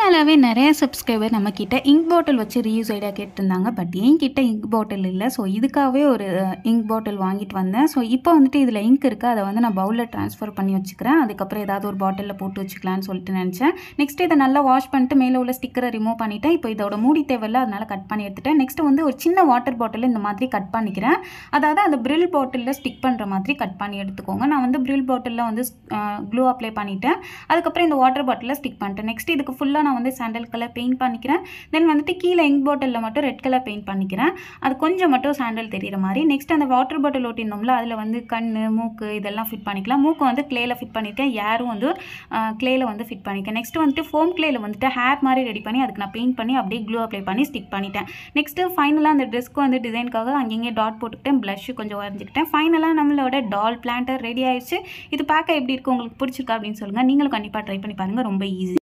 நார்மலாகவே நிறைய சப்ஸ்கிரைபர் நம்மக்கிட்ட இங்க் பாட்டில் வச்சு ரீயூஸ் ஐடியா கேட்டிருந்தாங்க பட் என்கிட்ட இங்க் பாட்டில் இல்லை ஸோ இதுக்காகவே ஒரு இங்க் பாட்டில் வாங்கிட்டு வந்தேன் ஸோ இப்போ வந்துட்டு இதில் இங்க் இருக்குது அதை வந்து நான் பவுலில் ட்ரான்ஸ்ஃபர் பண்ணி வச்சுக்கிறேன் அதுக்கப்புறம் ஏதாவது ஒரு பாட்டிலில் போட்டு வச்சுக்கலான்னு சொல்லிட்டு நினச்சேன் நெக்ஸ்ட் இதை நல்லா வாஷ் பண்ணிட்டு மேலே உள்ள ஸ்டிக்கரை ரிமூவ் பண்ணிவிட்டேன் இப்போ இதோட மூடி தேவையில்ல அதனால் கட் பண்ணி எடுத்துட்டேன் நெக்ஸ்ட் வந்து ஒரு சின்ன வாட்டர் பாட்டில் இந்த மாதிரி கட் பண்ணிக்கிறேன் அதாவது அந்த பிரில் பாட்டிலில் ஸ்டிக் பண்ணுற மாதிரி கட் பண்ணி எடுத்துக்கோங்க நான் வந்து பிரில் பாட்டிலில் வந்து க்ளூ அப்ளை பண்ணிட்டேன் அதுக்கப்புறம் இந்த வாட்டர் பாட்டிலில் ஸ்டிக் பண்ணிட்டேன் நெக்ஸ்ட் இதுக்கு ஃபுல்லாக நான் வந்து சாண்டல் கலர் பெயிண்ட் பண்ணிக்கிறேன் தென் வந்துட்டு கீழே இங்க் பாட்டிலில் மட்டும் ரெட் கலர் பெயிண்ட் பண்ணிக்கிறேன் அது கொஞ்சம் மட்டும் சாண்டல் தெரியிற மாதிரி நெக்ஸ்ட் அந்த வாட்டர் பாட்டில் ஓட்டியிருந்தோம்ல அதில் வந்து கண் மூக்கு இதெல்லாம் ஃபிட் பண்ணிக்கலாம் மூக்கு வந்து க்ளேயில் ஃபிட் பண்ணியிருக்கேன் ஏரும் வந்து க்ளேயில் வந்து ஃபிட் பண்ணியிருக்கேன் நெக்ஸ்ட் வந்துட்டு ஃபோம் க்ளேயில் வந்துட்டு ஹேர் மாதிரி ரெடி பண்ணி அதுக்கு நான் பெயிண்ட் பண்ணி அப்படியே க்ளூ அப்ளை பண்ணி ஸ்டிக் பண்ணிட்டேன் நெக்ஸ்ட்டு ஃபைனலாக அந்த ட்ரெஸ்க்கு வந்து டிசைனுக்காக அங்கங்கே டாட் போட்டுக்கிட்டேன் ப்ளஷ் கொஞ்சம் வரைஞ்சிக்கிட்டேன் ஃபைனலாக நம்மளோட டால் பிளான்டர் ரெடி ஆயிடுச்சு இது பார்க்க எப்படி இருக்கு உங்களுக்கு பிடிச்சிருக்கா அப்படின்னு சொல்லுங்கள் நீங்களும் கண்டிப்பாக ட்ரை பண்ணி பாருங்கள் ரொம்ப ஈஸி